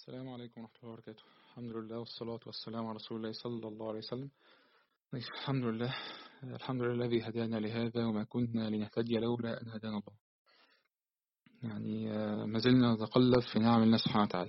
السلام عليكم ورحمة الله وبركاته الحمد لله والصلاة والسلام على رسول الله صلى الله عليه وسلم الحمد لله الحمد لله الذي هدانا لهذا وما كنا لنهتدي لولا أن هدانا الله يعني ما زلنا نتقلب في نعم الله سبحانه وتعالى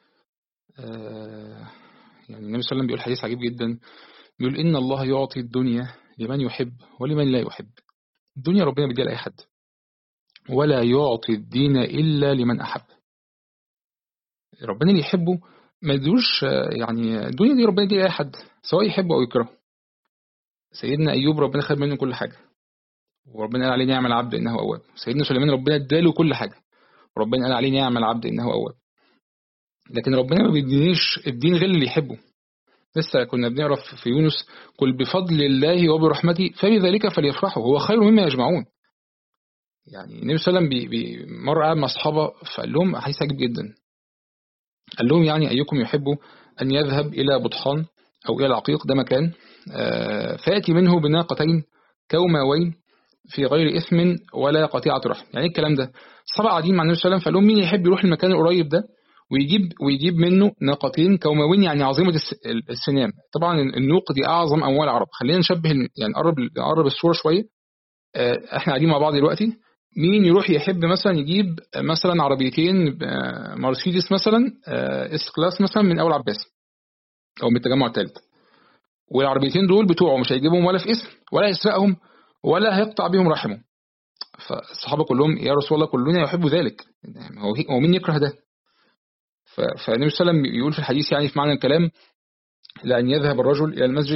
يعني النبي صلى الله عليه وسلم بيقول حديث عجيب جدا بيقول إن الله يعطي الدنيا لمن يحب ولمن لا يحب الدنيا ربنا بيديها لأي حد ولا يعطي الدين إلا لمن أحب ربنا اللي يحبه ما يدوش يعني الدنيا دي ربنا يديها لأي حد سواء يحبه أو يكرهه سيدنا أيوب ربنا خد منه كل حاجة وربنا قال عليه نعم العبد إنه أواب سيدنا سليمان ربنا اداله كل حاجة وربنا قال عليه نعم العبد إنه أواب لكن ربنا ما بيدينيش الدين غير اللي يحبه لسه كنا بنعرف في يونس قل بفضل الله وبرحمته فبذلك فليفرحوا هو خير مما يجمعون يعني النبي صلى الله عليه وسلم مرة قاعد مع أصحابه فقال لهم حديث عجيب جدا قال لهم يعني أيكم يحب أن يذهب إلى بطحان أو إلى العقيق ده مكان فيأتي منه بناقتين كوماوين في غير إثم ولا قطيعة رحم يعني الكلام ده الصحابة قاعدين مع النبي صلى الله عليه وسلم فقال لهم مين يحب يروح المكان القريب ده ويجيب ويجيب منه ناقتين كوماوين يعني عظيمة السنام طبعا النوق دي أعظم أموال العرب خلينا نشبه يعني نقرب نقرب الصورة شوية احنا قاعدين مع بعض دلوقتي مين يروح يحب مثلا يجيب مثلا عربيتين مرسيدس مثلا اس كلاس مثلا من اول عباس او من التجمع الثالث والعربيتين دول بتوعه مش هيجيبهم ولا في اسم ولا يسرقهم ولا هيقطع بيهم رحمه فالصحابه كلهم يا رسول الله كلنا يحب ذلك هو مين يكره ده فالنبي صلى الله عليه وسلم يقول في الحديث يعني في معنى الكلام لأن يذهب الرجل إلى المسجد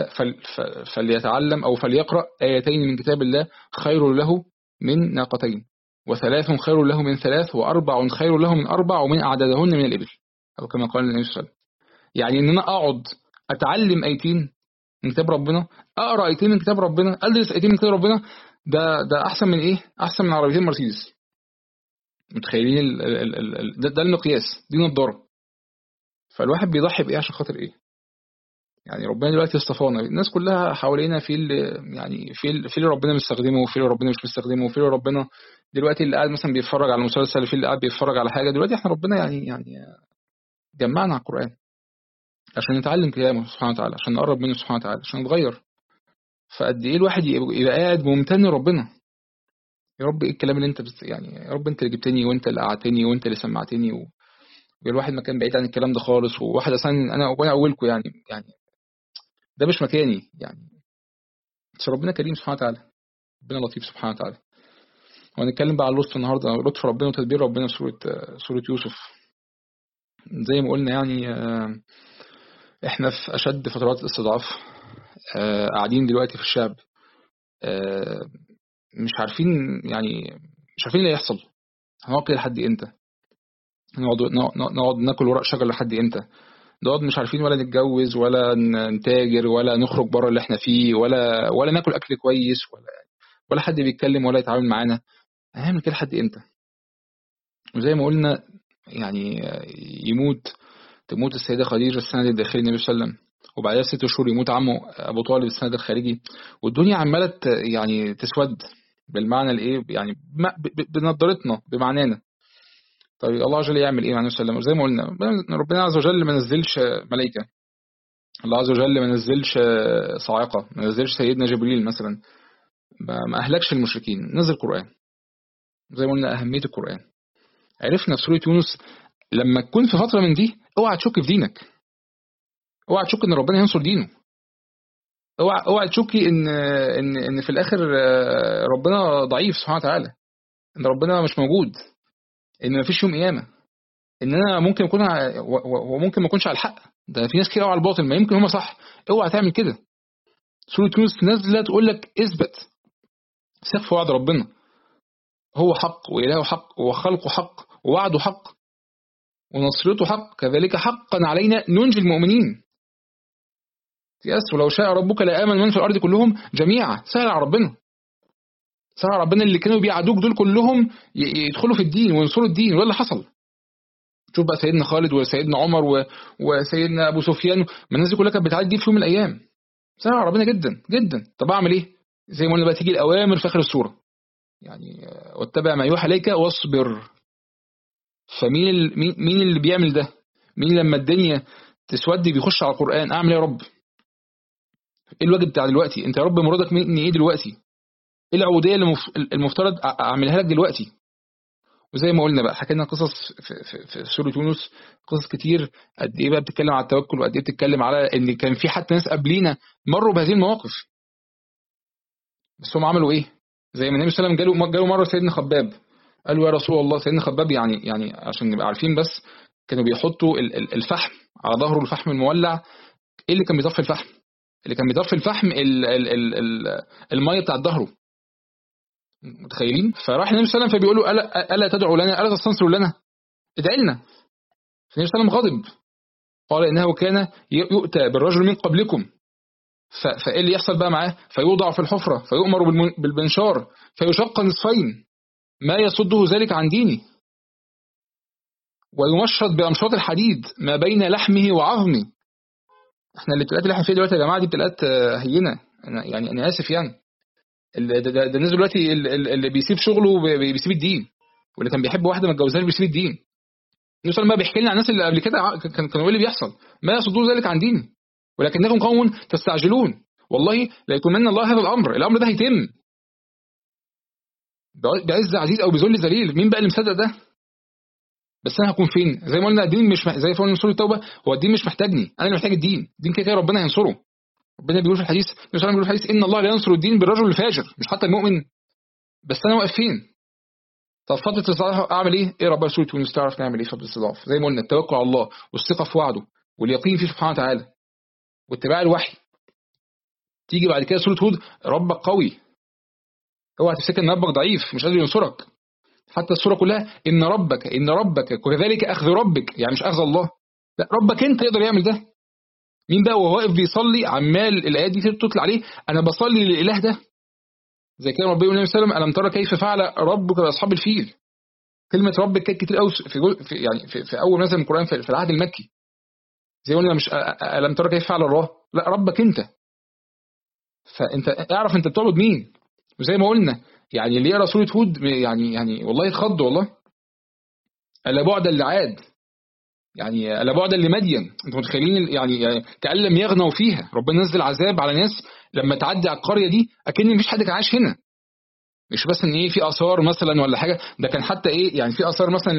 فليتعلم أو فليقرأ آيتين من كتاب الله خير له من ناقتين وثلاث خير له من ثلاث وأربع خير له من أربع ومن أعدادهن من الإبل أو كما قال النبي صلى الله عليه وسلم يعني إن أنا أقعد أتعلم آيتين من كتاب ربنا أقرأ آيتين من كتاب ربنا أدرس آيتين من كتاب ربنا ده ده أحسن من إيه؟ أحسن من عربيتين مرسيدس متخيلين ال ال ال ال ده, ده المقياس دي نضاره فالواحد بيضحي بإيه عشان خاطر إيه؟ يعني ربنا دلوقتي اصطفانا الناس كلها حوالينا في اللي يعني في اللي في اللي ربنا مستخدمه وفي اللي ربنا مش مستخدمه وفي اللي ربنا دلوقتي اللي قاعد مثلا بيتفرج على مسلسل في اللي قاعد بيتفرج على حاجه دلوقتي احنا ربنا يعني يعني جمعنا على القران عشان نتعلم كلامه سبحانه وتعالى عشان نقرب منه سبحانه وتعالى عشان نتغير فقد ايه الواحد يبقى قاعد ممتن لربنا يا رب ايه الكلام اللي انت بست يعني يا رب انت اللي جبتني وانت اللي قعدتني وانت اللي سمعتني و... الواحد مكان بعيد عن الكلام ده خالص وواحد اصلا انا وانا اولكم يعني يعني ده مش مكاني يعني بس ربنا كريم سبحانه وتعالى ربنا لطيف سبحانه وتعالى وهنتكلم بقى على اللطف النهارده لطف ربنا وتدبير ربنا في سوره سوره يوسف زي ما قلنا يعني احنا في اشد فترات الاستضعاف قاعدين دلوقتي في الشعب مش عارفين يعني مش عارفين اللي هيحصل هنقعد لحد امتى نقعد نقعد ناكل ورق شجر لحد امتى نقعد مش عارفين ولا نتجوز ولا نتاجر ولا نخرج بره اللي احنا فيه ولا ولا ناكل اكل كويس ولا ولا حد بيتكلم ولا يتعامل معانا هنعمل كده لحد امتى وزي ما قلنا يعني يموت تموت السيدة خديجة السند الداخلي النبي صلى الله عليه وسلم وبعدها ست شهور يموت عمه أبو طالب السند الخارجي والدنيا عمالة يعني تسود بالمعنى الايه يعني بنظرتنا بمعنانا طيب الله عز وجل يعمل ايه مع النبي صلى الله عليه وسلم زي ما قلنا ربنا عز وجل ما نزلش ملائكه الله عز وجل ما نزلش صاعقه ما نزلش سيدنا جبريل مثلا ما اهلكش المشركين نزل قران زي ما قلنا اهميه القران عرفنا في سوره يونس لما تكون في فتره من دي اوعى تشك في دينك اوعى تشك ان ربنا ينصر دينه اوعى اوعى تشكي ان ان ان في الاخر ربنا ضعيف سبحانه وتعالى ان ربنا مش موجود ان مفيش يوم قيامه ان انا ممكن اكون وممكن ما اكونش على الحق ده في ناس كتير قوي على الباطل ما يمكن هم صح اوعى تعمل كده سوره يونس نازله تقول لك اثبت ثق في وعد ربنا هو حق والهه حق وخلقه حق ووعده حق ونصرته حق كذلك حقا علينا ننجي المؤمنين يس ولو شاء ربك لآمن من في الأرض كلهم جميعا سهل على ربنا سهل على ربنا اللي كانوا بيعادوك دول كلهم يدخلوا في الدين وينصروا الدين وده اللي حصل شوف بقى سيدنا خالد وسيدنا عمر و... وسيدنا أبو سفيان ما الناس دي كلها كانت بتعدي في يوم من الأيام سهل على ربنا جدا جدا طب أعمل إيه؟ زي ما قلنا بقى تيجي الأوامر في آخر السورة يعني واتبع ما يوحى إليك واصبر فمين ال... مين اللي بيعمل ده مين لما الدنيا تسود بيخش على القرآن أعمل إيه يا رب إيه الواجب بتاع دلوقتي أنت يا رب مرادك مني إيه دلوقتي إيه العبودية اللي المفترض أعملها لك دلوقتي وزي ما قلنا بقى حكينا قصص في, في, في سورة يونس قصص كتير قد ايه بقى بتتكلم على التوكل وقد ايه بتتكلم على ان كان في حتى ناس قبلينا مروا بهذه المواقف بس هم عملوا ايه زي ما النبي صلى الله عليه وسلم جاله جاله مره سيدنا خباب قالوا يا رسول الله سيدنا خباب يعني يعني عشان نبقى عارفين بس كانوا بيحطوا الفحم على ظهره الفحم المولع ايه اللي كان بيطفي الفحم اللي كان بيطفي الفحم ال ال ال ال الميه بتاعت ظهره متخيلين فراح النبي صلى الله عليه وسلم فبيقول له الا الا تدعو لنا الا تستنصر لنا ادعي لنا فالنبي صلى الله عليه وسلم غضب قال انه كان يؤتى بالرجل من قبلكم فايه اللي يحصل بقى معاه فيوضع في الحفره فيؤمر بالبنشار فيشق نصفين ما يصده ذلك عن دينه ويمشط بأمشاط الحديد ما بين لحمه وعظمه احنا الابتلاءات اللي احنا فيها دلوقتي يا جماعه دي ابتلاءات هينه أنا يعني انا اسف يعني ده, ده, ده الناس دلوقتي اللي بيسيب شغله بيسيب الدين واللي كان بيحب واحده ما اتجوزهاش بيسيب الدين النبي صلى بيحكي لنا عن الناس اللي قبل كده كان كانوا اللي بيحصل ما يصدون ذلك عن دينه ولكنكم قوم تستعجلون والله لا يتمنى الله هذا الامر الامر ده هيتم بعز عزيز او بذل ذليل مين بقى اللي مصدق ده بس انا هكون فين زي ما قلنا الدين مش مح... زي ما قلنا سوره التوبه هو الدين مش محتاجني انا اللي محتاج الدين الدين كده كده ربنا ينصره ربنا بيقول في الحديث النبي صلى بيقول في الحديث ان الله لا ينصر الدين بالرجل الفاجر مش حتى المؤمن بس انا واقف فين طب فتره الاستضعاف اعمل ايه ايه ربنا سوره يونس تعرف نعمل ايه في فتره الاستضعاف زي ما قلنا التوكل على الله والثقه في وعده واليقين فيه سبحانه وتعالى واتباع الوحي تيجي بعد كده سوره هود ربك قوي اوعى تفتكر ان ربك ضعيف مش قادر ينصرك حتى السوره كلها ان ربك ان ربك وكذلك اخذ ربك يعني مش اخذ الله لا ربك انت يقدر يعمل ده مين بقى وهو واقف بيصلي عمال الايات دي تطلع عليه انا بصلي للاله ده زي كده ربنا يقول عليه وسلم الم ترى كيف فعل ربك باصحاب الفيل كلمه ربك كانت كتير قوي في, في يعني في, في اول مثلا القران في العهد المكي زي ما قلنا مش الم ترى كيف فعل الله لا ربك انت فانت اعرف انت بتعبد مين وزي ما قلنا يعني اللي يقرا سوره هود يعني يعني والله يتخض والله الا بعد اللي عاد يعني الا بعد اللي مدين انتوا متخيلين يعني, يعني كان لم يغنوا فيها ربنا نزل عذاب على ناس لما تعدي على القريه دي اكن مفيش حد كان عايش هنا مش بس ان ايه في اثار مثلا ولا حاجه ده كان حتى ايه يعني في اثار مثلا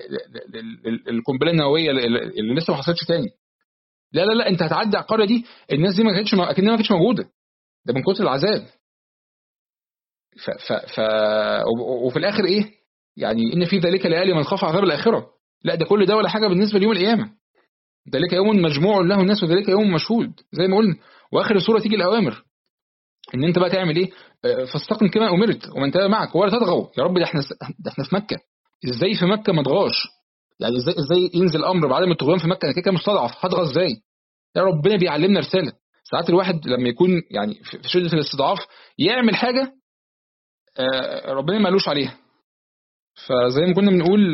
القنبله النوويه اللي لسه ما حصلتش تاني لا لا لا انت هتعدي على القريه دي الناس دي ما كانتش اكنها ما كانتش موجوده ده من كتر العذاب ف ف ف وفي الاخر ايه يعني ان في ذلك لآل من خاف عذاب الاخره لا ده كل ده ولا حاجه بالنسبه ليوم القيامه ذلك يوم مجموع له الناس وذلك يوم مشهود زي ما قلنا واخر السوره تيجي الاوامر ان انت بقى تعمل ايه فاستقم كما امرت ومن تابع معك ولا تطغوا يا رب ده احنا ده احنا في مكه ازاي في مكه ما اتغاش يعني ازاي ازاي ينزل امر بعدم الطغيان في مكه انا كده مستضعف هتغى ازاي يا ربنا بيعلمنا رساله ساعات الواحد لما يكون يعني في شده الاستضعاف يعمل حاجه ربنا ما قالوش عليها فزي ما كنا بنقول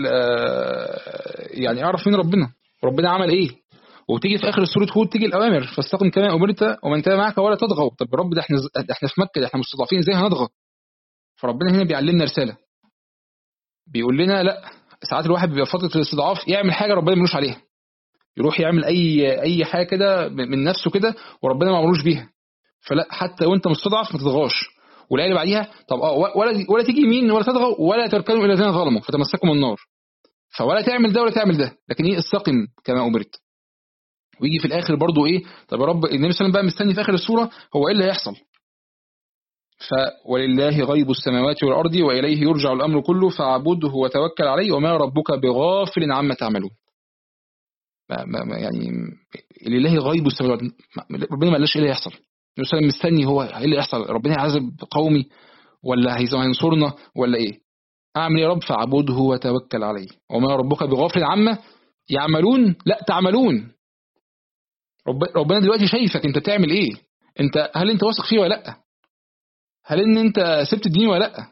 يعني اعرف مين ربنا وربنا عمل ايه وتيجي في اخر سوره هود تيجي الاوامر فاستقم كما امرت ومن تابع معك ولا تطغوا طب يا رب ده احنا ده احنا في مكه ده احنا مستضعفين ازاي هنطغى فربنا هنا بيعلمنا رساله بيقول لنا لا ساعات الواحد بيبقى فتره الاستضعاف يعمل حاجه ربنا ملوش عليها يروح يعمل اي اي حاجه كده من نفسه كده وربنا ما امروش بيها فلا حتى وانت مستضعف ما تطغاش والايه اللي بعديها طب اه ولا ولا تيجي يمين ولا تطغوا ولا تركنوا الى الذين ظلموا فتمسكوا النار فولا تعمل ده ولا تعمل ده لكن ايه استقم كما امرت ويجي في الاخر برضو ايه طب يا رب النبي صلى الله عليه وسلم بقى مستني في اخر السوره هو ايه اللي هيحصل ف ولله غيب السماوات والارض واليه يرجع الامر كله فاعبده وتوكل عليه وما ربك بغافل عما تعملون ما ما يعني لله غيب السماوات ربنا ما قالش ايه اللي هيحصل النبي صلى الله عليه وسلم مستني هو ايه اللي يحصل ربنا هيعذب قومي ولا هينصرنا ولا ايه اعمل يا رب فاعبده وتوكل عليه وما ربك بغافل عما يعملون لا تعملون رب ربنا دلوقتي شايفك انت بتعمل ايه انت هل انت واثق فيه ولا لا هل ان انت سبت الدين ولا لا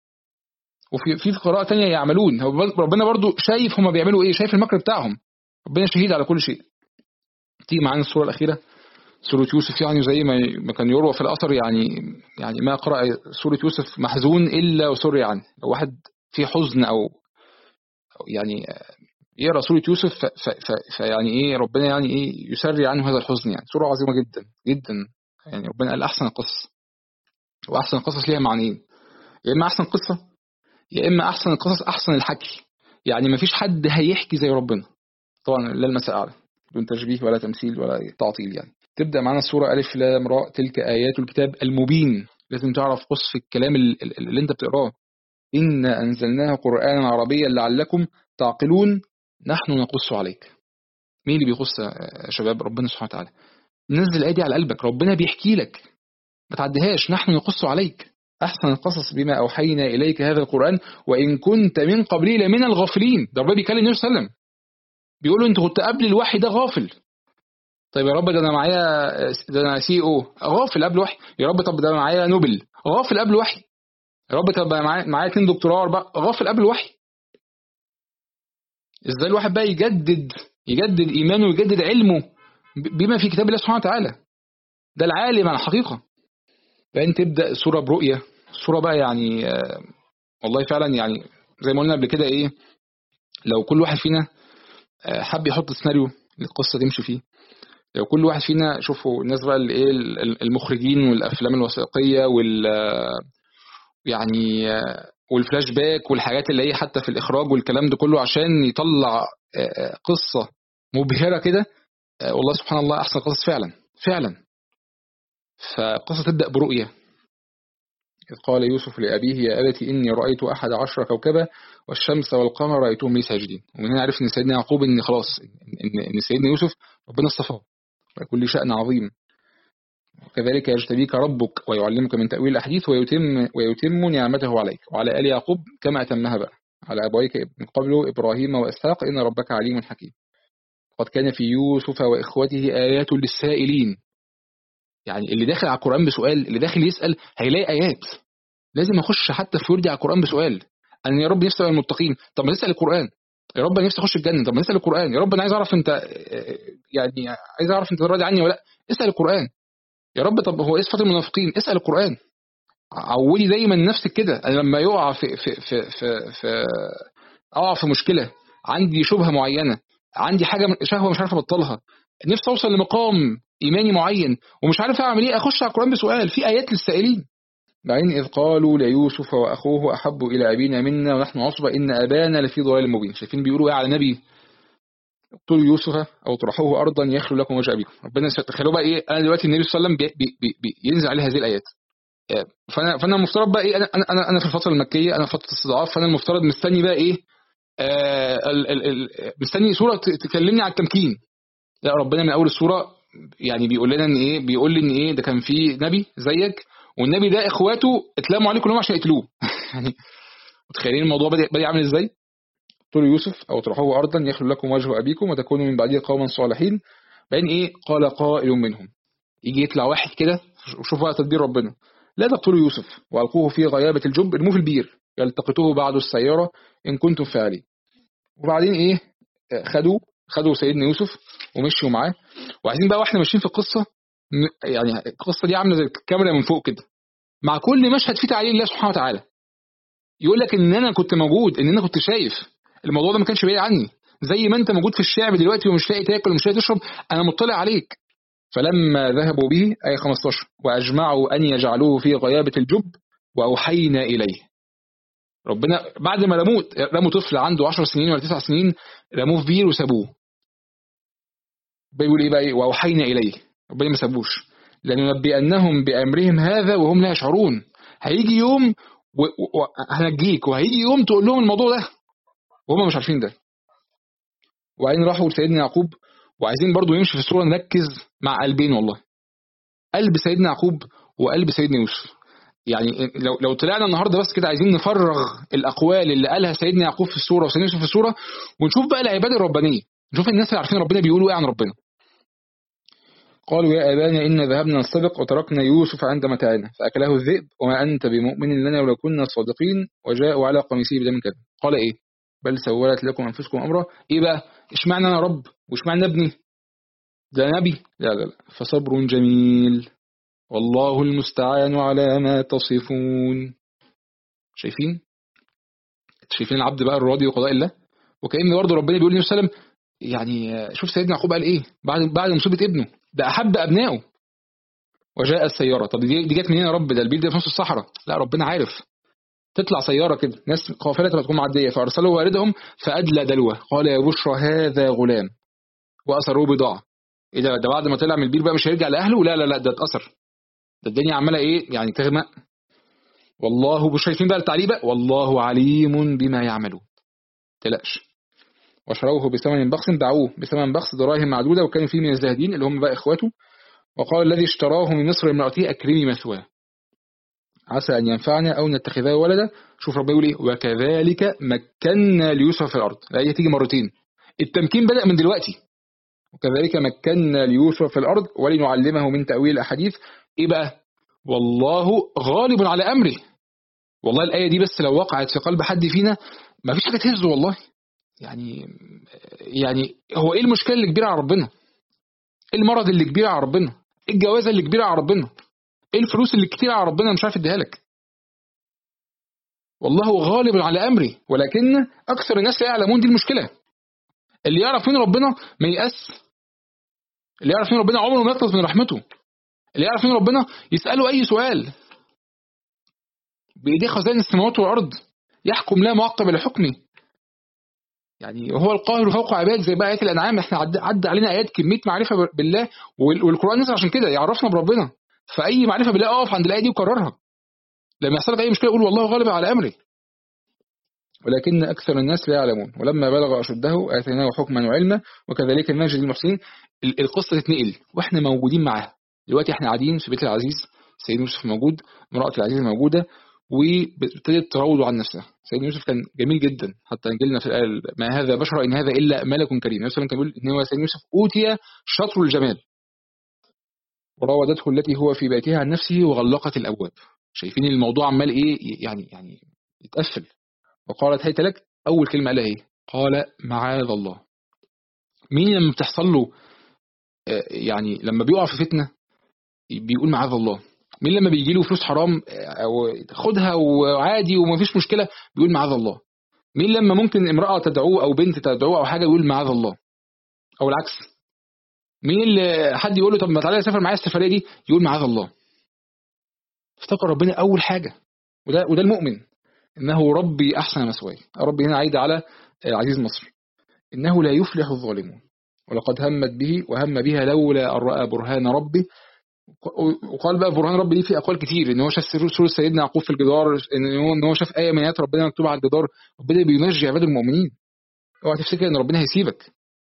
وفي في قراءه ثانيه يعملون ربنا برضو شايف هما بيعملوا ايه شايف المكر بتاعهم ربنا شهيد على كل شيء تيجي معانا السوره الاخيره سورة يوسف يعني زي ما كان يروى في الأثر يعني يعني ما قرأ سورة يوسف محزون إلا وسر يعني لو واحد في حزن أو يعني يقرا سوره يوسف ف- ف- ف- فيعني ايه ربنا يعني ايه يسري عنه هذا الحزن يعني سوره عظيمه جدا جدا يعني ربنا قال احسن القصص واحسن القصص ليها معنيين يا اما احسن قصه يا اما احسن القصص احسن الحكي يعني ما فيش حد هيحكي زي ربنا طبعا لا المساء اعلى بدون تشبيه ولا تمثيل ولا تعطيل يعني تبدا معانا السوره الف لام راء تلك ايات الكتاب المبين لازم تعرف قص الكلام ال- ال- اللي انت بتقراه انا انزلناه قرانا عربيا لعلكم تعقلون نحن نقص عليك مين اللي بيقص يا شباب ربنا سبحانه وتعالى نزل الايه دي على قلبك ربنا بيحكي لك ما تعديهاش نحن نقص عليك احسن القصص بما اوحينا اليك هذا القران وان كنت من قبله لمن الغافلين ده ربنا بيكلم النبي صلى الله عليه وسلم بيقول له انت كنت قبل الوحي ده غافل طيب يا رب ده انا معايا ده انا سي او غافل قبل وحي يا رب طب ده انا معايا نوبل غافل قبل وحي يا رب طب أنا معايا معايا اتنين دكتوراه أربعة غافل قبل وحي ازاي الواحد بقى يجدد يجدد ايمانه ويجدد علمه ب- بما في كتاب الله سبحانه وتعالى ده العالم على الحقيقه بعدين تبدا السوره برؤيه السوره بقى يعني آه، والله فعلا يعني زي ما قلنا قبل كده ايه لو كل واحد فينا آه، حب يحط سيناريو للقصه تمشي فيه لو كل واحد فينا شوفوا الناس بقى اللي ايه ال- المخرجين والافلام الوثائقيه وال آه، يعني آه، والفلاش باك والحاجات اللي هي حتى في الاخراج والكلام ده كله عشان يطلع آه، آه، قصه مبهره كده آه، والله سبحان الله احسن قصص فعلا فعلا فقصه تبدا برؤيه إذ قال يوسف لأبيه يا أبت إني رأيت أحد عشر كوكبا والشمس والقمر رأيتهم لي ساجدين ومن هنا عرفنا إن سيدنا يعقوب إن خلاص إن, إن سيدنا يوسف ربنا اصطفاه وكل شأن عظيم وكذلك يجتبيك ربك ويعلمك من تأويل الأحاديث ويتم ويتم نعمته عليك وعلى آل يعقوب كما أتمها بقى على أبويك من قبله إبراهيم وإسحاق إن ربك عليم حكيم قد كان في يوسف وإخوته آيات للسائلين يعني اللي داخل على القرآن بسؤال اللي داخل يسأل هيلاقي آيات لازم اخش حتى في وردي على القران بسؤال انا يا رب نفسي ابقى المتقين طب ما تسال القران يا رب انا نفسي اخش الجنه طب ما تسال القران يا رب انا عايز اعرف انت آه، يعني عايز اعرف انت راضي عني ولا لا اسال القران يا رب طب هو ايه صفات المنافقين اسال القران عودي دايما نفسك كده انا لما يقع في في في في, في اقع في مشكله عندي شبهه معينه عندي حاجه شهوه مش عارف ابطلها نفسي اوصل لمقام ايماني معين ومش عارف اعمل ايه اخش على القران بسؤال في ايات للسائلين بعدين إذ قالوا ليوسف وأخوه أحب إلى أبينا منا ونحن عصبة إن أبانا لفي ضلال مبين شايفين بيقولوا إيه على نبي اقتلوا يوسف أو طرحوه أرضا يخلو لكم وجه أبيكم ربنا يس- تخيلوا بقى إيه أنا دلوقتي النبي صلى الله عليه وسلم بي بي بي بي ينزل عليه هذه الآيات آه، فأنا فأنا المفترض بقى إيه أنا أنا أنا- أنا في الفترة المكية أنا في فترة استضعاف فأنا المفترض مستني بقى إيه آه ال ال ال مستني سورة ت- تكلمني على التمكين لا ربنا من أول السورة يعني بيقول لنا إن إيه بيقول لي إن إيه ده كان في نبي زيك والنبي ده اخواته اتلموا عليه كلهم عشان يقتلوه يعني متخيلين الموضوع بدأ بدأ عامل ازاي قتلوا يوسف او اطرحوه ارضا يخلو لكم وجه ابيكم وتكونوا من بعده قوما صالحين بعدين ايه قال قائل منهم يجي يطلع واحد كده وشوف بقى تدبير ربنا لا تقتلوا يوسف والقوه في غيابه الجب ارموه في البير يلتقطوه بعد السياره ان كنتم فاعلين وبعدين ايه آه، خدوه خدوا سيدنا يوسف ومشوا معاه وعايزين بقى واحنا ماشيين في القصه م- يعني القصه دي عامله زي الكاميرا من فوق كده مع كل مشهد فيه تعليل الله سبحانه وتعالى يقول لك ان انا كنت موجود ان انا كنت شايف الموضوع ده ما كانش بعيد عني زي ما انت موجود في الشعب دلوقتي ومش لاقي تاكل ومش لاقي تشرب انا مطلع عليك فلما ذهبوا به آية 15 وأجمعوا أن يجعلوه في غيابة الجب وأوحينا إليه ربنا بعد ما رموه رموا طفل عنده 10 سنين ولا 9 سنين رموه في بير وسابوه بيقول ايه بقى ايه واوحينا اليه ربنا ما سابوش لننبئنهم بامرهم هذا وهم لا يشعرون هيجي يوم وهنجيك وهيجي يوم تقول لهم الموضوع ده وهم مش عارفين ده وبعدين راحوا لسيدنا يعقوب وعايزين برضو يمشي في الصوره نركز مع قلبين والله قلب سيدنا يعقوب وقلب سيدنا يوسف يعني لو لو طلعنا النهارده بس كده عايزين نفرغ الاقوال اللي قالها سيدنا يعقوب في السوره وسيدنا يوسف في السوره ونشوف بقى العباده الربانيه نشوف الناس اللي عارفين ربنا بيقولوا ايه عن ربنا قالوا يا ابانا انا ذهبنا نستبق وتركنا يوسف عند متاعنا فاكله الذئب وما انت بمؤمن لنا ولو كنا صادقين وجاءوا على قميصه بدم كذب قال ايه بل سولت لكم انفسكم امرا ايه بقى اشمعنى انا رب واشمعنى ابني ده نبي لا لا لا فصبر جميل والله المستعان على ما تصفون شايفين شايفين العبد بقى الراضي وقضاء الله وكأن برضه ربنا بيقول للنبي صلى الله عليه وسلم يعني شوف سيدنا يعقوب قال ايه بعد بعد مصيبه ابنه ده احب ابنائه وجاء السياره طب دي دي جت منين يا رب ده البيت ده في نص الصحراء لا ربنا عارف تطلع سياره كده ناس قافله تبقى تكون معديه فارسلوا واردهم فادلى دلوه قال يا بشرى هذا غلام واسروه بضاعه ايه ده ده بعد ما طلع من البير بقى مش هيرجع لاهله لا لا لا ده اتاثر ده الدنيا عماله ايه يعني تغمق والله مش شايفين بقى التعليق بقى والله عليم بما يعملون تلاش وشروه بثمن بخس باعوه بثمن بخس دراهم معدوده وكانوا فيه من الزاهدين اللي هم بقى اخواته وقال الذي اشتراه من مصر امرأته أكرمي مثواه عسى أن ينفعنا أو نتخذه ولدا شوف ربنا يقول إيه وكذلك مكنا ليوسف في الأرض لا هي تيجي مرتين التمكين بدأ من دلوقتي وكذلك مكنا ليوسف في الأرض ولنعلمه من تأويل الأحاديث إيه بقى والله غالب على أمره والله الآية دي بس لو وقعت في قلب حد فينا ما فيش حاجة تهزه والله يعني يعني هو إيه المشكلة اللي كبيرة على ربنا إيه المرض اللي كبير على ربنا إيه الجوازة اللي كبيرة على ربنا ايه الفلوس اللي كتير على ربنا مش عارف اديها لك والله غالب على امري ولكن اكثر الناس لا يعلمون دي المشكله اللي يعرف مين ربنا ما يأس اللي يعرف مين ربنا عمره ما يقنط من رحمته اللي يعرف مين ربنا يسأله أي سؤال بإيديه خزائن السماوات والأرض يحكم لا معقب لحكمه يعني هو القاهر فوق عباد زي بقى آيات الأنعام احنا عدى, عدى علينا آيات كمية معرفة بالله والقرآن نزل عشان كده يعرفنا بربنا فأي معرفة بالله أقف عند الآية دي وكررها لما يحصل لك أي مشكلة قول والله غالب على أمري ولكن أكثر الناس لا يعلمون ولما بلغ أشده آتيناه حكما وعلما وكذلك نجد المحسنين القصة تتنقل وإحنا موجودين معاها دلوقتي إحنا قاعدين في بيت العزيز سيد يوسف موجود امرأة العزيز موجودة وابتدت تراود عن نفسها سيدنا يوسف كان جميل جدا حتى نجلنا في الآية ما هذا بشر إن هذا إلا ملك كريم مثلا كان بيقول إن هو سيدنا يوسف أوتي شطر الجمال وراودته التي هو في بيتها عن نفسه وغلقت الأبواب شايفين الموضوع عمال إيه يعني يعني يتقفل وقالت هيت لك أول كلمة قالها إيه قال معاذ الله مين لما بتحصل له يعني لما بيقع في فتنة بيقول معاذ الله مين لما بيجي له فلوس حرام أو خدها وعادي ومفيش مشكلة بيقول معاذ الله مين لما ممكن امرأة تدعوه أو بنت تدعوه أو حاجة يقول معاذ الله أو العكس مين اللي حد يقول له طب ما تعالى سافر معايا السفرية دي يقول معاذ الله افتكر ربنا أول حاجة وده وده المؤمن إنه ربي أحسن مثواي ربي هنا عايد على عزيز مصر إنه لا يفلح الظالمون ولقد همت به وهم بها لولا أن رأى برهان ربي وقال بقى برهان ربي دي في أقوال كتير إن هو شاف سورة سيدنا يعقوب في الجدار إن هو شاف آية من آيات ربنا مكتوبة على الجدار ربنا بينجي عباد المؤمنين اوعى تفتكر إن ربنا هيسيبك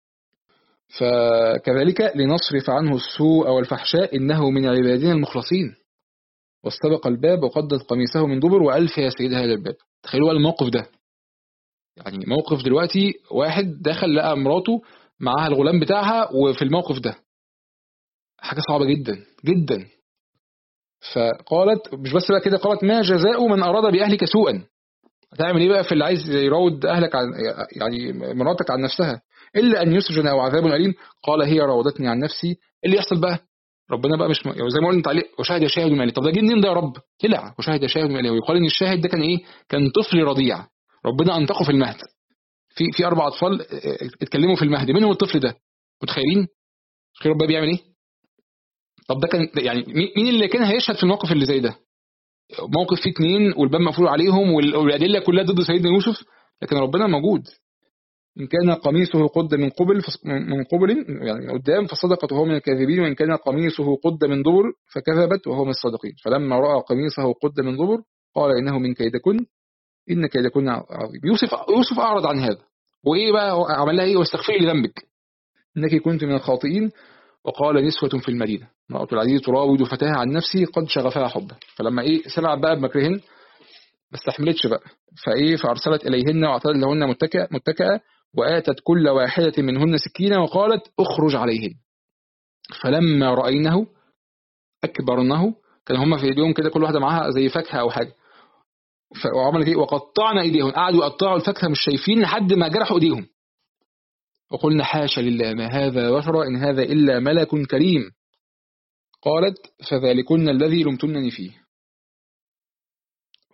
فكذلك لنصرف عنه السوء والفحشاء إنه من عبادنا المخلصين واستبق الباب وقدت قميصه من دبر وألف يا سيدها إلى الباب تخيلوا الموقف ده يعني موقف دلوقتي واحد دخل لقى مراته معاها الغلام بتاعها وفي الموقف ده حاجة صعبة جدا جدا فقالت مش بس بقى كده قالت ما جزاء من أراد بأهلك سوءا هتعمل ايه بقى في اللي عايز يراود أهلك عن يعني مراتك عن نفسها إلا أن يسجن أو عذاب أليم قال هي راودتني عن نفسي اللي يحصل بقى ربنا بقى مش م... يعني زي ما قلت عليه وشاهد شاهد من طب ده جه منين ده يا رب طلع وشاهد شاهد من ويقال ان الشاهد ده كان ايه كان طفل رضيع ربنا انتقه في المهد في في اربع اطفال اتكلموا في المهد منهم الطفل ده متخيلين تخيل ربنا بيعمل ايه طب ده كان يعني مين اللي كان هيشهد في الموقف اللي زي ده موقف فيه اتنين والباب مقفول عليهم والادله كلها ضد سيدنا يوسف لكن ربنا موجود إن كان قميصه قد من قبل من قبل يعني قدام فصدقت وهو من الكاذبين وإن كان قميصه قد من دبر فكذبت وهو من الصادقين فلما رأى قميصه قد من دبر قال إنه من كيدكن إن كيدكن عظيم يوسف يوسف أعرض عن هذا وإيه بقى عمل لها إيه واستغفري لذنبك إنك كنت من الخاطئين وقال نسوة في المدينة امرأة العزيز تراود فتاها عن نفسه قد شغفها حبا فلما إيه سمعت بقى بمكرهن ما استحملتش بقى فإيه فأرسلت إليهن وأعتدت لهن متكئة متكئة وآتت كل واحدة منهن سكينة وقالت اخرج عليهن فلما رأينه أكبرنه كان هما في ايديهم كده كل واحدة معاها زي فاكهة أو حاجة وعملت ايه وقطعنا ايديهم قعدوا يقطعوا الفاكهة مش شايفين لحد ما جرحوا ايديهم وقلنا حاشا لله ما هذا بشر إن هذا إلا ملك كريم قالت فذلكن الذي لمتنني فيه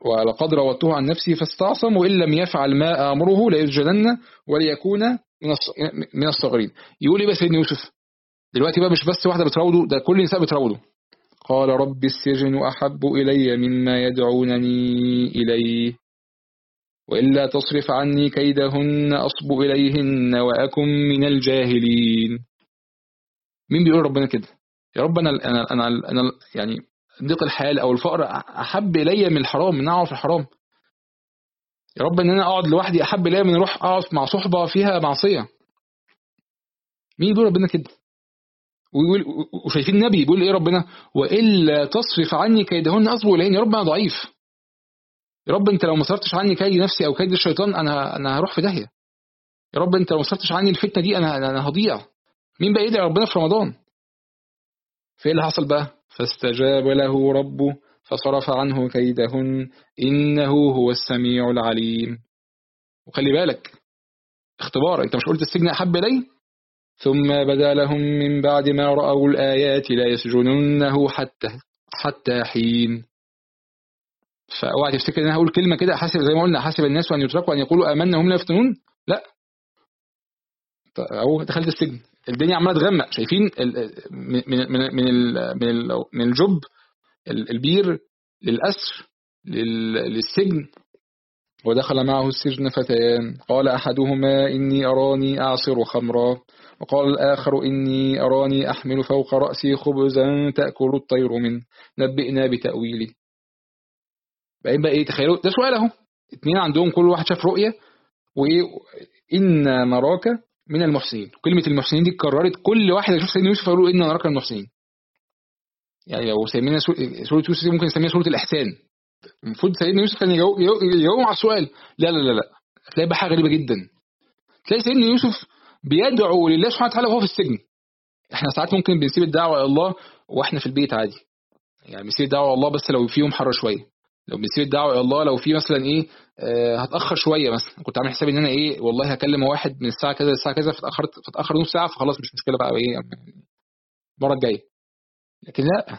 ولقد راودته عن نفسي فاستعصم وإن لم يفعل ما آمره ليسجنن وليكون من الص- من الصغيرين يقول ايه بقى سيدنا يوسف دلوقتي بقى مش بس واحدة بتراوده ده كل النساء بتراوده قال رب السجن أحب إلي مما يدعونني إليه وإلا تصرف عني كيدهن أصب إليهن وأكن من الجاهلين مين بيقول ربنا كده يا رب أنا أنا أنا, أنا يعني ضيق الحال أو الفقر أحب إلي من الحرام من أقعد في الحرام يا رب إن أنا أقعد لوحدي أحب إلي من أروح أقعد مع صحبة فيها معصية مين بيقول ربنا كده ويقول وشايفين النبي بيقول ايه ربنا والا تصرف عني كيدهن اصبر اليهن يا رب انا ضعيف يا رب انت لو ما صرفتش عني كيد نفسي او كيد الشيطان انا انا هروح في داهيه يا رب انت لو ما صرفتش عني الفتنه دي انا انا هضيع مين بقى يدعي ربنا في رمضان فايه اللي حصل بقى فاستجاب له ربه فصرف عنه كيدهن انه هو السميع العليم وخلي بالك اختبار انت مش قلت السجن احب الي ثم بدا لهم من بعد ما رأوا الآيات لا يسجننه حتى حتى حين فاوعى تفتكر ان انا هقول كلمه كده حاسب زي ما قلنا حاسب الناس ان يتركوا ان يقولوا امنا هم لا يفتنون لا اهو دخلت السجن الدنيا عماله تغمق شايفين ال- من من من من ال- من ال- من الجب ال- البير للأسر لل- للسجن ودخل معه السجن فتيان قال أحدهما إني أراني أعصر خمرا وقال الآخر إني أراني أحمل فوق رأسي خبزا تأكل الطير منه نبئنا بتأويله بعدين بقى إيه تخيلوا ده سؤال أهو اتنين عندهم كل واحد شاف رؤية وإيه إن نراك من المحسنين كلمة المحسنين دي اتكررت كل واحد يشوف سيدنا يوسف يقول إن نراك من المحسنين يعني لو سمينا سو- سورة يوسف دي ممكن نسميها سورة الإحسان المفروض سيدنا يوسف كان يجاوب يجاوب على السؤال لا لا لا لا تلاقي بقى حاجه غريبه جدا تلاقي سيدنا يوسف بيدعو لله سبحانه وتعالى وهو في السجن احنا ساعات ممكن بنسيب الدعوه الى الله واحنا في البيت عادي يعني بنسيب الدعوه الى الله بس لو في يوم حر شويه لو بنسيب الدعوه الى الله لو في مثلا ايه آه هتاخر شويه مثلا كنت عامل حسابي ان انا ايه والله هكلم واحد من الساعه كذا للساعه كذا فاتاخرت فاتاخر نص ساعه فخلاص مش مشكله بقى ايه المره الجايه لكن لا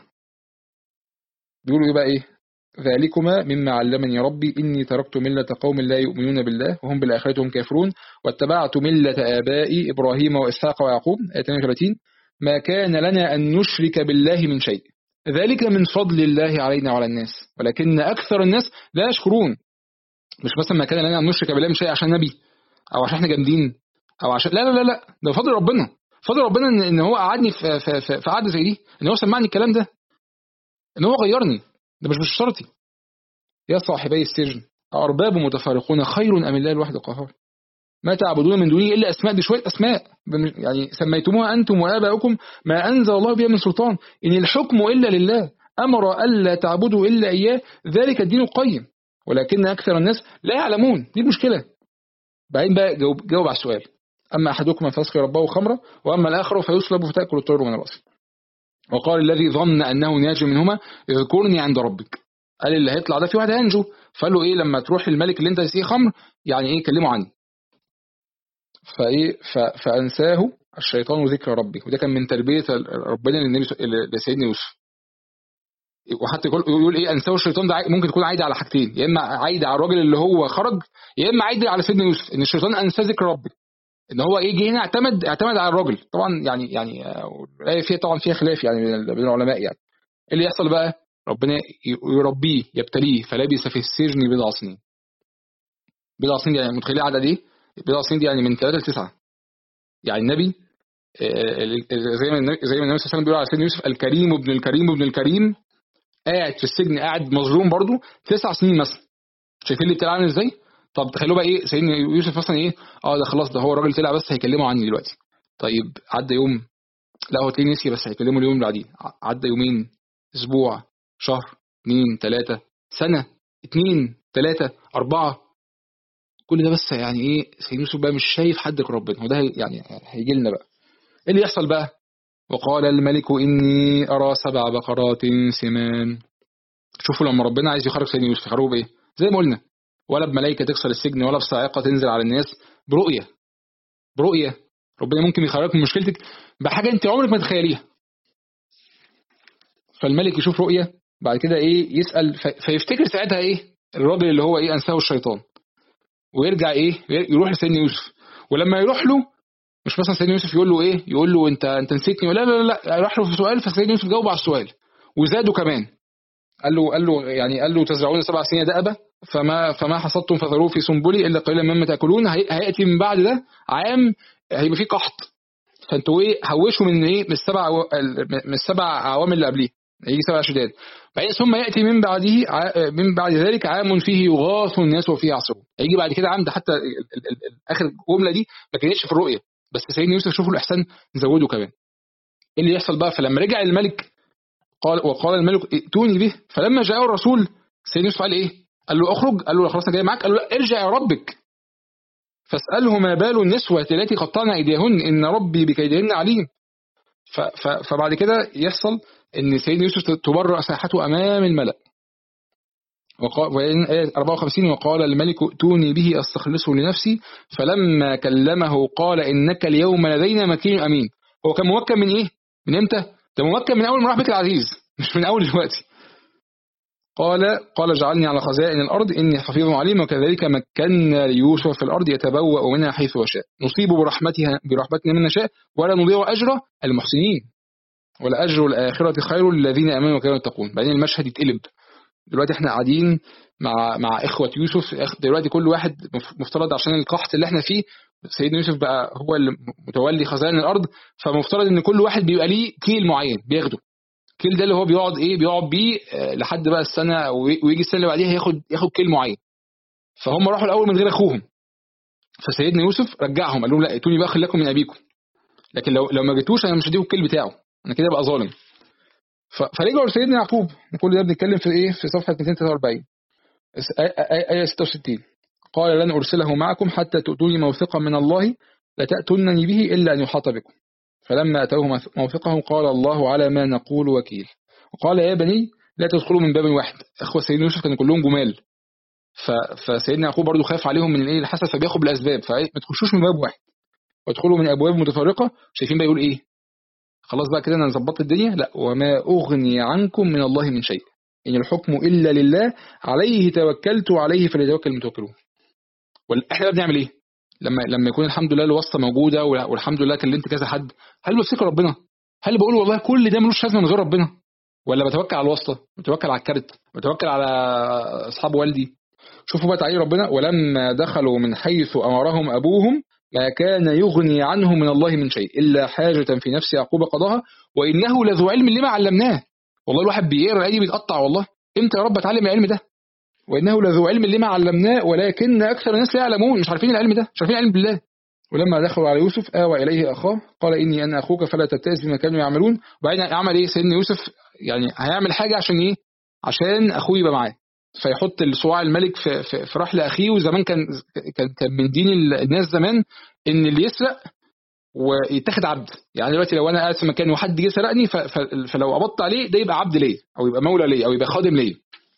بيقولوا ايه بقى ايه ذلكما مما علمني ربي إني تركت ملة قوم لا يؤمنون بالله وهم بالآخرة هم كافرون واتبعت ملة آبائي إبراهيم وإسحاق ويعقوب آية 32 ما كان لنا أن نشرك بالله من شيء ذلك من فضل الله علينا وعلى الناس ولكن أكثر الناس لا يشكرون مش مثلا ما كان لنا أن نشرك بالله من شيء عشان نبي أو عشان احنا جامدين أو عشان لا لا لا لا ده فضل ربنا فضل ربنا إن, إن هو قعدني في في في, في قعدة زي دي إن هو سمعني الكلام ده إن هو غيرني ده مش بشرطي يا صاحبي السجن أرباب متفارقون خير أم الله الواحد القهار ما تعبدون من دونه إلا أسماء دي شوية أسماء يعني سميتموها أنتم وآباؤكم ما أنزل الله بها من سلطان إن الحكم إلا لله أمر ألا تعبدوا إلا إياه ذلك الدين القيم ولكن أكثر الناس لا يعلمون دي المشكلة بعدين بقى جاوب, جاوب على السؤال أما أحدكم فيسقي ربه خمرا وأما الآخر فيسلب فتأكل الطير من رأسه وقال الذي ظن أنه ناج منهما اذكرني عند ربك قال اللي هيطلع ده في واحد هينجو فقال له ايه لما تروح للملك اللي انت تسقيه خمر يعني ايه كلمه عني فايه ف... فانساه الشيطان ذكر ربي وده كان من تربيه ربنا للنبي لسيدنا يوسف وحتى يقول, يقول ايه انساه الشيطان ده ممكن تكون عايده على حاجتين يا اما عايده على الراجل اللي هو خرج يا اما عايده على سيدنا يوسف ان الشيطان انساه ذكر ربي ان هو ايه جه هنا اعتمد اعتمد على الراجل طبعا يعني يعني الايه فيها طبعا فيها خلاف يعني بين العلماء يعني ايه اللي يحصل بقى ربنا يربيه يبتليه فلبث في السجن بضع سنين بضع سنين يعني متخيلين عدد ايه؟ بضع سنين دي يعني من 3 ل 9 يعني النبي زي ما النبي زي ما النبي صلى الله عليه وسلم بيقول على سيدنا يوسف الكريم ابن الكريم ابن الكريم قاعد في السجن قاعد مظلوم برضه تسع سنين مثلا شايفين اللي عامل ازاي؟ طب تخيلوا بقى ايه سيدنا يوسف مثلا ايه؟ اه ده خلاص ده هو الراجل طلع بس هيكلمه عني دلوقتي طيب عدى يوم لا هو تلاقيه نسي بس هيكلمه اليوم اللي بعديه عدى يومين اسبوع شهر اثنين ثلاثة سنة اثنين ثلاثة أربعة كل ده بس يعني ايه سيدنا يوسف بقى مش شايف حد غير ربنا وده يعني هيجي لنا بقى ايه اللي يحصل بقى وقال الملك إني أرى سبع بقرات سمان شوفوا لما ربنا عايز يخرج سيدنا يوسف يخرجوا بإيه زي ما قلنا ولا بملائكة تكسر السجن ولا بصاعقة تنزل على الناس برؤية برؤية ربنا ممكن يخرجك من مشكلتك بحاجة انت عمرك ما تخيليها فالملك يشوف رؤية بعد كده ايه يسأل فيفتكر ساعتها ايه الراجل اللي هو ايه انساه الشيطان ويرجع ايه يروح لسيدنا يوسف ولما يروح له مش مثلا سيدنا يوسف يقول له ايه يقول له انت انت نسيتني ولا لا لا لا راح له في سؤال فسيدنا يوسف جاوب على السؤال وزاده كمان قال له قال له يعني قال له تزرعون سبع سنين دأبة فما فما حصدتم فذروه في سنبلي الا قليلا مما تاكلون هياتي من بعد ده عام هيبقى فيه قحط فانتوا ايه هوشوا من ايه من السبع من السبع عوامل اللي قبليه هيجي سبع شداد بعدين ثم ياتي من بعده من بعد ذلك عام فيه يغاث الناس وفيه يعصرون هيجي بعد كده عام ده حتى ال ال ال اخر جمله دي ما كانتش في الرؤيه بس سيدنا يوسف شوفوا الاحسان زوده كمان ايه اللي يحصل بقى فلما رجع الملك قال وقال الملك ائتوني به فلما جاء الرسول سيدنا يوسف قال ايه قال له اخرج قال له خلاص انا جاي معاك قال له لا ارجع يا ربك فاساله ما بال النسوه التي قطعن ايديهن ان ربي بكيدهن عليم فبعد كده يحصل ان سيدنا يوسف تبرأ ساحته امام الملأ وقال 54 وقال الملك ائتوني به استخلصه لنفسي فلما كلمه قال انك اليوم لدينا مكين امين هو كان موكل من ايه من امتى ده موكل من اول ما راح بيت العزيز مش من اول دلوقتي قال قال اجعلني على خزائن الارض اني حفيظ عليم وكذلك مكنا ليوسف في الارض يتبوأ منها حيث يشاء نصيب برحمتها برحمتنا من نشاء ولا نضيع اجر المحسنين ولاجر الاخره خير للذين امنوا وكانوا يتقون بعدين المشهد يتقلب دلوقتي احنا قاعدين مع مع اخوه يوسف دلوقتي كل واحد مفترض عشان القحط اللي احنا فيه سيدنا يوسف بقى هو اللي متولي خزائن الارض فمفترض ان كل واحد بيبقى ليه كيل معين بياخده الكيل ده اللي هو بيقعد ايه بيقعد بيه لحد بقى السنه ويجي السنه اللي بعديها ياخد ياخد كيل معين فهم راحوا الاول من غير اخوهم فسيدنا يوسف رجعهم قال لهم لا ائتوني بقى خليكم من ابيكم لكن لو لو ما جيتوش انا مش هديكم الكيل بتاعه انا كده بقى ظالم فرجعوا لسيدنا يعقوب كل ده بنتكلم في ايه في صفحه 243 ايه 66 قال لن ارسله معكم حتى تؤتوني موثقا من الله لتأتونني به الا ان يحاط بكم فلما اتوه موثقهم قال الله على ما نقول وكيل وقال يا بني لا تدخلوا من باب واحد اخوه سيدنا يوسف كانوا كلهم جمال فسيدنا يعقوب برضه خاف عليهم من الايه الحسد فبياخد بالاسباب فما تخشوش من باب واحد وادخلوا من ابواب متفرقه شايفين بقى يقول ايه خلاص بقى كده انا ظبطت الدنيا لا وما اغني عنكم من الله من شيء ان الحكم الا لله عليه توكلت وعليه فليتوكل المتوكلون احنا بنعمل ايه لما لما يكون الحمد لله الواسطه موجوده والحمد لله كلمت كذا حد هل بفتكر ربنا هل بقول والله كل ده ملوش لازمه من غير ربنا ولا بتوكل على الواسطه بتوكل على الكارت بتوكل على اصحاب والدي شوفوا بقى تعالي ربنا ولما دخلوا من حيث امرهم ابوهم ما كان يغني عنه من الله من شيء إلا حاجة في نفس يعقوب قضاها وإنه لذو علم لما علمناه والله الواحد بيقرا الآية دي بيتقطع والله إمتى يا رب اتعلم العلم ده وإنه لذو علم لما علمناه ولكن أكثر الناس لا يعلمون مش عارفين العلم ده مش عارفين العلم بالله ولما دخلوا على يوسف آوى إليه أخاه قال إني أنا أخوك فلا تبتئس بما كانوا يعملون وبعدين عمل إيه سيدنا يوسف يعني هيعمل حاجة عشان إيه عشان أخوه يبقى معاه فيحط الصواع الملك في, في, في رحل اخيه وزمان كان كان كان من دين الناس زمان ان اللي يسرق ويتاخد عبد يعني دلوقتي لو انا قاعد في مكان وحد جه سرقني فلو قبضت عليه ده يبقى عبد ليا او يبقى مولى ليا او يبقى خادم ليا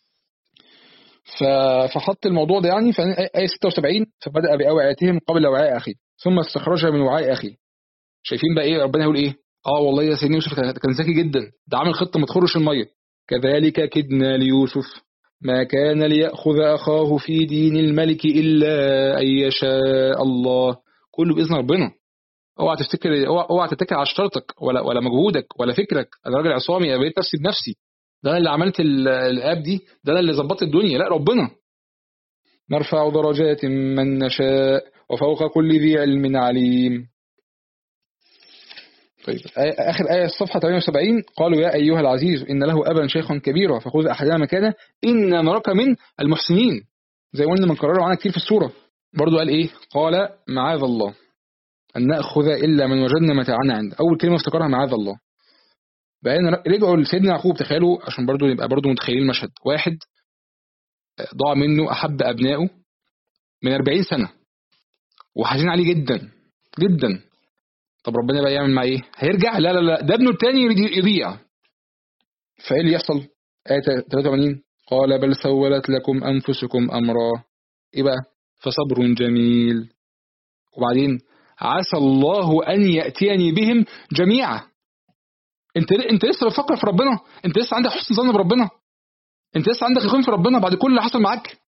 فحط الموضوع ده يعني في آية 76 فبدأ بأوعيتهم قبل وعاء أخيه ثم استخرج من وعاء أخيه شايفين بقى إيه ربنا يقول إيه اه والله يا سيدنا يوسف كان ذكي جدا ده عامل خطة ما تخرش المية كذلك كدنا ليوسف ما كان ليأخذ أخاه في دين الملك إلا أن يشاء الله كله بإذن ربنا اوعى تفتكر اوعى تتكل على شطارتك ولا ولا مجهودك ولا فكرك انا راجل عصامي انا بقيت نفسي بنفسي ده انا اللي عملت الاب دي ده انا اللي ظبطت الدنيا لا ربنا نرفع درجات من نشاء وفوق كل ذي علم عليم طيب آخر آية الصفحة 78 قالوا يا أيها العزيز إن له أبا شيخا كبيرا فخذ أحدنا مكانه إن نراك من المحسنين زي ما قلنا بنكرره معانا كتير في السورة برضو قال إيه قال معاذ الله أن نأخذ إلا من وجدنا متاعنا عنده أول كلمة افتكرها معاذ الله بعدين رجعوا لسيدنا يعقوب تخيلوا عشان برضو نبقى برضو متخيلين المشهد واحد ضاع منه أحب أبنائه من 40 سنة وحزين عليه جدا جدا طب ربنا بقى يعمل معاه ايه هيرجع لا لا لا ده ابنه التاني يضيع فايه اللي يحصل آية 83 قال بل سولت لكم أنفسكم أمرا إيه بقى فصبر جميل وبعدين عسى الله أن يأتيني بهم جميعا انت انت لسه بتفكر في ربنا انت لسه عندك حسن ظن بربنا انت لسه عندك يقين في ربنا بعد كل اللي حصل معاك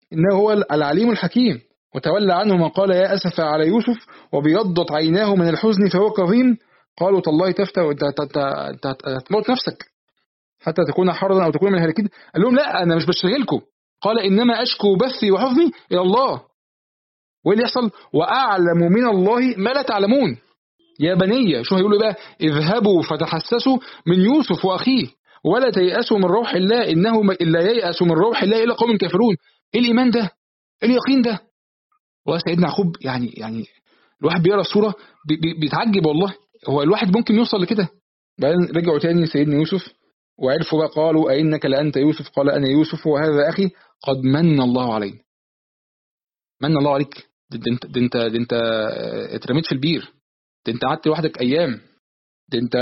إنه هو العليم الحكيم وتولى عنهم وقال يا أسف على يوسف وبيضت عيناه من الحزن فهو كظيم قالوا تالله تفتى وانت هتموت نفسك حتى تكون حرضا أو تكون من الهالكين قال لهم لا أنا مش بشتغلكم قال إنما أشكو بثي وحزني إلى الله وإيه اللي يحصل وأعلم من الله ما لا تعلمون يا بني شو هيقولوا بقى اذهبوا فتحسسوا من يوسف وأخيه ولا تيأسوا من روح الله إنه إلا ييأس من روح الله إلا قوم كافرون إيه الإيمان ده إيه اليقين ده والله سيدنا يعقوب يعني يعني الواحد بيقرا الصورة بيتعجب والله هو الواحد ممكن يوصل لكده بعدين رجعوا تاني سيدنا يوسف وعرفوا بقى قالوا أئنك لأنت يوسف قال أنا يوسف وهذا أخي قد من الله علينا من الله عليك ده انت ده انت ده انت اترميت في البير ده انت قعدت لوحدك ايام ده انت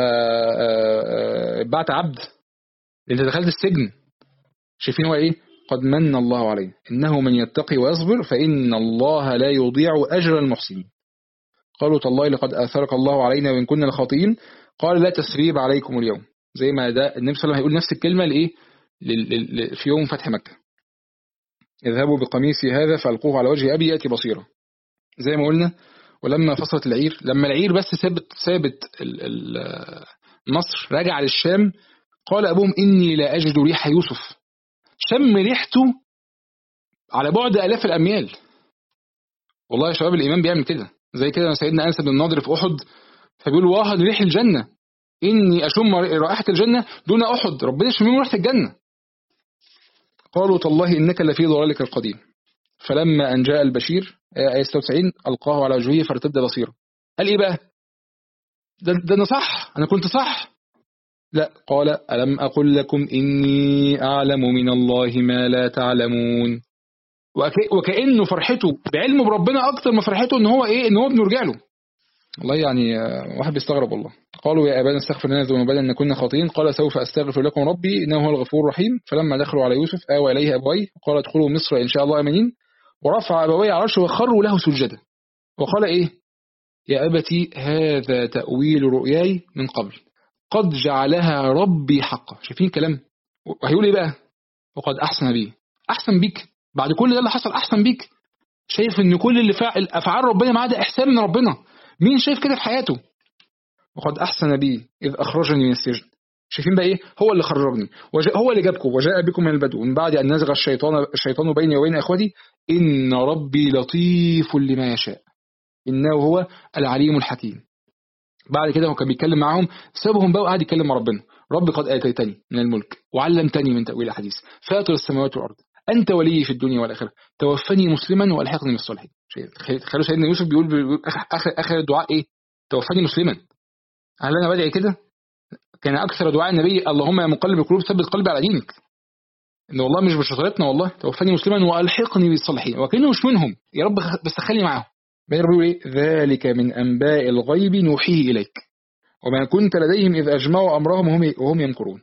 بعت عبد ده انت دخلت السجن شايفين هو ايه قد من الله علينا انه من يتقي ويصبر فان الله لا يضيع اجر المحسنين قالوا تالله لقد اثرك الله علينا وان كنا لخاطئين قال لا تسريب عليكم اليوم زي ما ده النبي صلى الله عليه وسلم هيقول نفس الكلمه لايه في يوم فتح مكه اذهبوا بقميصي هذا فالقوه على وجه ابي ياتي بصيرا زي ما قلنا ولما فصلت العير لما العير بس سابت سابت مصر رجع للشام قال ابوهم اني لا اجد ريح يوسف شم ريحته على بعد الاف الاميال والله يا شباب الايمان بيعمل كده زي كده سيدنا انس بن النضر في احد فبيقول واحد ريح الجنه اني اشم رائحه الجنه دون احد ربنا يشمم ريحه الجنه قالوا تالله انك لفي ضلالك القديم فلما ان جاء البشير آية 96 ألقاه على وجهه فارتد بصيرا قال إيه بقى ده, ده أنا صح أنا كنت صح لا قال ألم أقل لكم إني أعلم من الله ما لا تعلمون وكأنه فرحته بعلمه بربنا أكتر ما فرحته إن هو إيه إن هو بنرجع له والله يعني واحد بيستغرب والله قالوا يا أبانا استغفر لنا ذنوبنا إن كنا خاطئين قال سوف أستغفر لكم ربي إنه هو الغفور الرحيم فلما دخلوا على يوسف آوى إليه أبويه وقال ادخلوا مصر إن شاء الله آمنين ورفع أبويه على عرشه وخروا له سجدا وقال إيه يا أبتي هذا تأويل رؤياي من قبل قد جعلها ربي حقا شايفين كلام وهيقول إيه بقى وقد أحسن بي أحسن بيك بعد كل ده اللي حصل أحسن بيك شايف إن كل اللي فعل أفعال ربنا معاه ده إحسان من ربنا مين شايف كده في حياته وقد أحسن بي إذ أخرجني من السجن شايفين بقى ايه هو اللي خرجني هو اللي جابكم وجاء بكم من البدو من بعد ان نزغ الشيطان الشيطان بيني وبين اخوتي ان ربي لطيف لما يشاء انه هو العليم الحكيم بعد كده هو كان بيتكلم معاهم سابهم بقى وقعد يتكلم مع ربنا رب قد اتيتني من الملك وعلمتني من تاويل الاحاديث فاطر السماوات والارض انت ولي في الدنيا والاخره توفني مسلما والحقني بالصالحين تخيلوا سيدنا يوسف بيقول, بيقول اخر اخر الدعاء ايه توفني مسلما هل انا بدعي كده كان أكثر دعاء النبي اللهم يا مقلب القلوب ثبت قلبي على دينك إن والله مش بشطارتنا والله توفني مسلما وألحقني بالصالحين وكأنه مش منهم يا رب بس خلي معاهم بعدين بيقول إيه ذلك من أنباء الغيب نوحيه إليك وما كنت لديهم إذ أجمعوا أمرهم وهم وهم يمكرون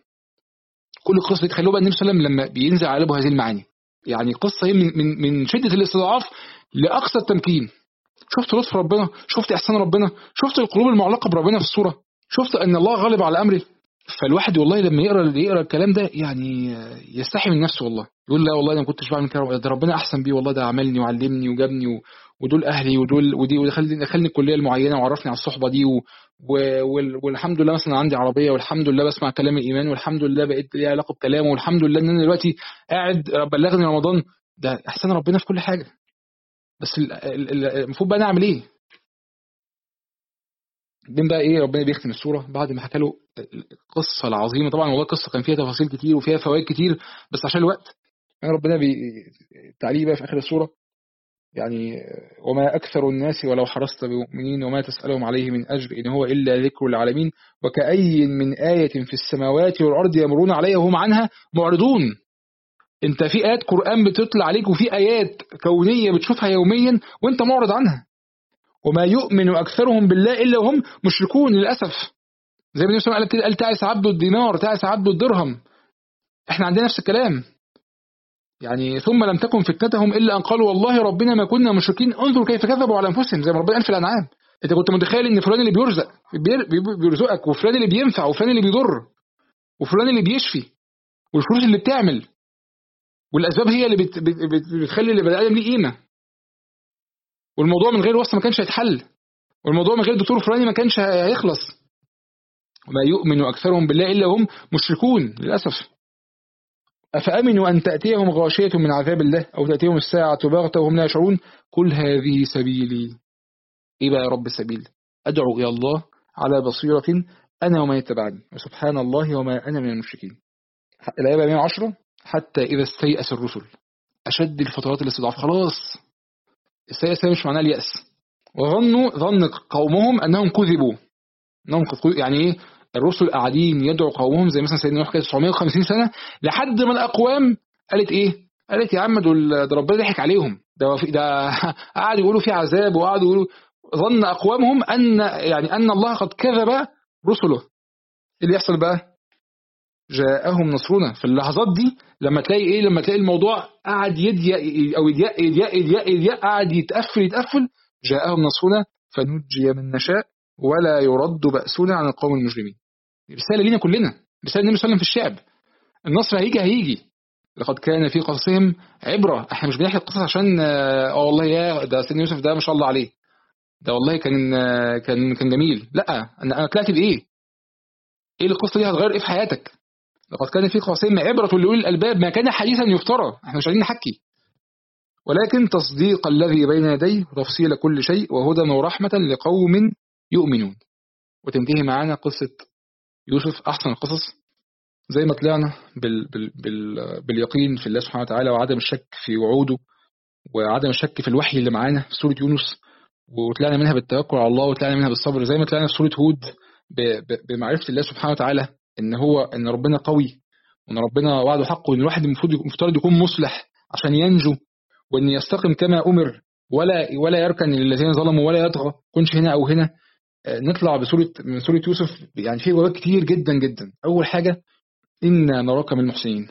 كل القصة دي تخيلوا بقى النبي صلى الله عليه وسلم لما بينزل على هذه المعاني يعني قصة هي من, من, من شدة الاستضعاف لأقصى التمكين شفت لطف ربنا شفت إحسان ربنا شفت القلوب المعلقة بربنا في الصورة شفت ان الله غالب على امره فالواحد والله لما يقرا يقرا الكلام ده يعني يستحي من نفسه والله يقول لا والله انا ما كنتش بعمل كده ده ربنا احسن بيه والله ده عملني وعلمني وجابني و... ودول اهلي ودول ودي ودخلني دخلني الكليه المعينه وعرفني على الصحبه دي و... و... والحمد لله مثلا عندي عربيه والحمد لله بسمع كلام الايمان والحمد لله بقيت لي علاقه بكلامه والحمد لله ان انا دلوقتي قاعد بلغني رمضان ده احسان ربنا في كل حاجه بس المفروض بقى نعمل ايه بعدين بقى ايه ربنا بيختم السوره بعد ما حكى له القصه العظيمه طبعا والله القصه كان فيها تفاصيل كتير وفيها فوائد كتير بس عشان الوقت يعني ربنا بي التعليق بقى في اخر السوره يعني وما اكثر الناس ولو حرصت بمؤمنين وما تسالهم عليه من اجر ان هو الا ذكر للعالمين وكأي من آية في السماوات والارض يمرون عليها وهم عنها معرضون انت في ايات قران بتطلع عليك وفي ايات كونيه بتشوفها يوميا وانت معرض عنها وما يؤمن أكثرهم بالله إلا وهم مشركون للأسف زي ما النبي صلى الله عليه وسلم قال كده قال تعس عبد الدينار تعس عبد الدرهم احنا عندنا نفس الكلام يعني ثم لم تكن فتنتهم إلا أن قالوا والله ربنا ما كنا مشركين انظروا كيف كذبوا على أنفسهم زي ما ربنا قال في الأنعام أنت كنت متخيل إن فلان اللي بيرزق بيرزقك وفلان اللي بينفع وفلان اللي بيضر وفلان اللي بيشفي والفلوس اللي بتعمل والاسباب هي اللي بت بت بت بتخلي البني ادم ليه قيمه والموضوع من غير واسطه ما كانش هيتحل والموضوع من غير دكتور فلاني ما كانش هيخلص وما يؤمن اكثرهم بالله الا هم مشركون للاسف افامنوا ان تاتيهم غاشيه من عذاب الله او تاتيهم الساعه بغته وهم لا يشعرون قل هذه سبيلي ايه بقى يا رب السبيل ادعو الى الله على بصيره انا ومن يتبعني وسبحان الله وما انا من المشركين الايه بقى 110 حتى اذا استيأس الرسل اشد الفترات الاستضعاف خلاص السيئة مش معناه اليأس وظنوا ظن قومهم أنهم كذبوا أنهم قد يعني إيه الرسل قاعدين يدعوا قومهم زي مثلا سيدنا نوح كده 950 سنة لحد ما الأقوام قالت إيه؟ قالت يا عم دول ده ربنا ضحك عليهم ده ده قعدوا يقولوا في عذاب وقعدوا يقولوا ظن أقوامهم أن يعني أن الله قد كذب رسله اللي يحصل بقى جاءهم نصرنا في اللحظات دي لما تلاقي ايه لما تلاقي الموضوع قعد يضيق او يضيق يضيق يضيق يضيق قعد يتقفل يتقفل جاءهم نصرنا فنجي من نشاء ولا يرد بأسنا عن القوم المجرمين رسالة لينا كلنا رسالة النبي صلى الله عليه وسلم في الشعب النصر هيجي هيجي لقد كان في قصصهم عبرة احنا مش بنحكي القصص عشان اه والله يا ده سيدنا يوسف ده ما شاء الله عليه ده والله كان كان كان جميل لا انا انا طلعت بايه ايه القصه دي هتغير ايه في حياتك لقد كان في قوسين عبرة لأولي الألباب ما كان حديثا يفترى احنا مش عايزين نحكي ولكن تصديق الذي بين يديه وتفصيل كل شيء وهدى ورحمة لقوم يؤمنون وتنتهي معانا قصة يوسف أحسن القصص زي ما طلعنا بال بال بال باليقين في الله سبحانه وتعالى وعدم الشك في وعوده وعدم الشك في الوحي اللي معانا في سورة يونس وطلعنا منها بالتوكل على الله وطلعنا منها بالصبر زي ما طلعنا في سورة هود بمعرفة الله سبحانه وتعالى ان هو ان ربنا قوي وان ربنا وعده حق وان الواحد المفروض مفترض يكون مصلح عشان ينجو وان يستقم كما امر ولا ولا يركن للذين ظلموا ولا يطغى كنش هنا او هنا نطلع بسوره من سوره يوسف يعني في جواب كتير جدا جدا اول حاجه انا نراك من المحسنين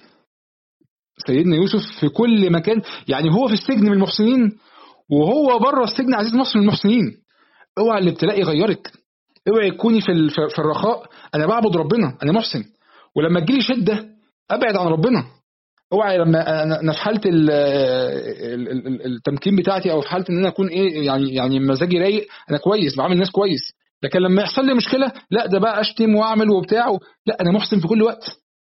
سيدنا يوسف في كل مكان يعني هو في السجن من المحسنين وهو بره السجن عزيز مصر من المحسنين اوعى الابتلاء يغيرك اوعي تكوني في في الرخاء انا بعبد ربنا انا محسن ولما تجيلي شده ابعد عن ربنا اوعي لما انا في حاله التمكين بتاعتي او في حاله ان انا اكون ايه يعني يعني مزاجي رايق انا كويس بعامل الناس كويس لكن لما يحصل لي مشكله لا ده بقى اشتم واعمل وبتاع لا انا محسن في كل وقت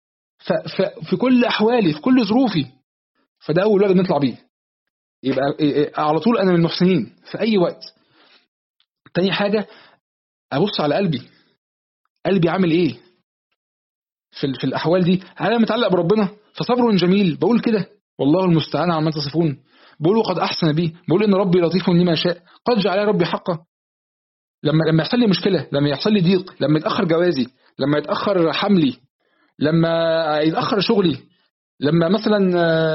في كل احوالي في كل ظروفي فده اول واجب نطلع بيه يبقى على طول انا من المحسنين في اي وقت تاني حاجه ابص على قلبي قلبي عامل ايه في, في الاحوال دي هل انا متعلق بربنا فصبر جميل بقول كده والله المستعان عما تصفون بقول وقد احسن بي بقول ان ربي لطيف لما شاء قد جعل ربي حقا لما لما يحصل لي مشكله لما يحصل لي ضيق لما يتاخر جوازي لما يتاخر حملي لما يتاخر شغلي لما مثلا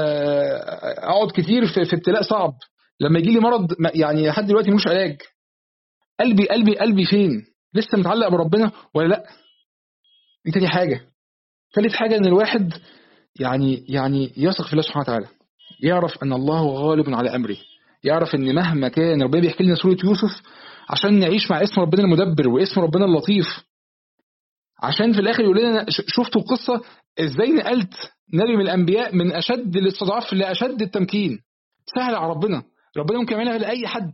اقعد كتير في, في ابتلاء صعب لما يجي لي مرض يعني لحد دلوقتي ملوش علاج قلبي قلبي قلبي فين لسه متعلق بربنا ولا لا دي تاني حاجه ثالث حاجه ان الواحد يعني يعني يثق في الله سبحانه وتعالى يعرف ان الله غالب على امره يعرف ان مهما كان ربنا بيحكي لنا سوره يوسف عشان نعيش مع اسم ربنا المدبر واسم ربنا اللطيف عشان في الاخر يقول لنا شفتوا القصه ازاي نقلت نبي من الانبياء من اشد الاستضعاف لاشد التمكين سهل على ربنا ربنا ممكن يعملها لاي حد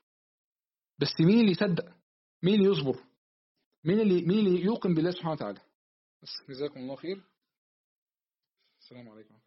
بس مين اللي يصدق مين اللي يصبر مين اللي مين اللي يوقن بالله سبحانه وتعالى بس جزاكم الله خير السلام عليكم